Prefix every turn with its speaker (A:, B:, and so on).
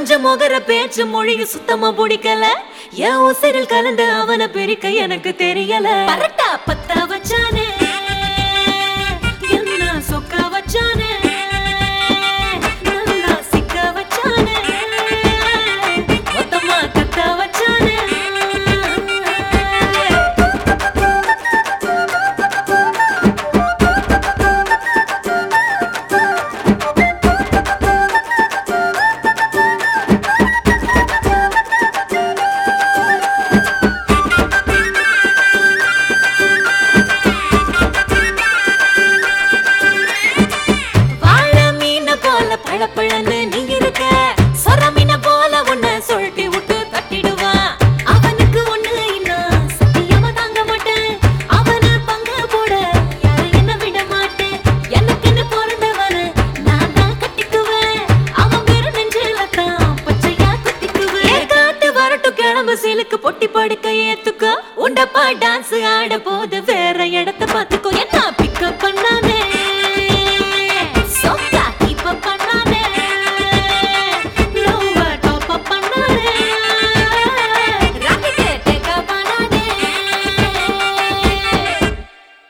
A: கொஞ்சம் முகர பேச்சு மொழியும் சுத்தமா பிடிக்கல என் உசிரில் கலந்து அவனை பிரிக்க எனக்கு தெரியல பரட்டா பத்தா வச்சானே என்ன சொக்க வச்சானே நல்லா சிக்க வச்சானே மொத்தமா கத்த வச்சானே வாழ மீன போல பழப்பழன்னு நீ இருக்க சொர மீன போல உன்னை சொல்லிட்டு விட்டு தட்டிடுவான் அவனுக்கு ஒண்ணு இன்னும் சத்தியமா தாங்க மாட்டேன் அவனை பங்கு போட யாரும் என்ன விட மாட்டேன் எனக்குன்னு பிறந்தவன நான் தான் கட்டிக்குவேன் அவன் வெறும் நெஞ்சில தான் பச்சையா குத்திக்குவேன் காத்து வரட்டும் கிளம்பு சீலுக்கு பொட்டி படுக்க ஏத்துக்கோ உண்டப்பா டான்ஸ் ஆட போது வேற இடத்த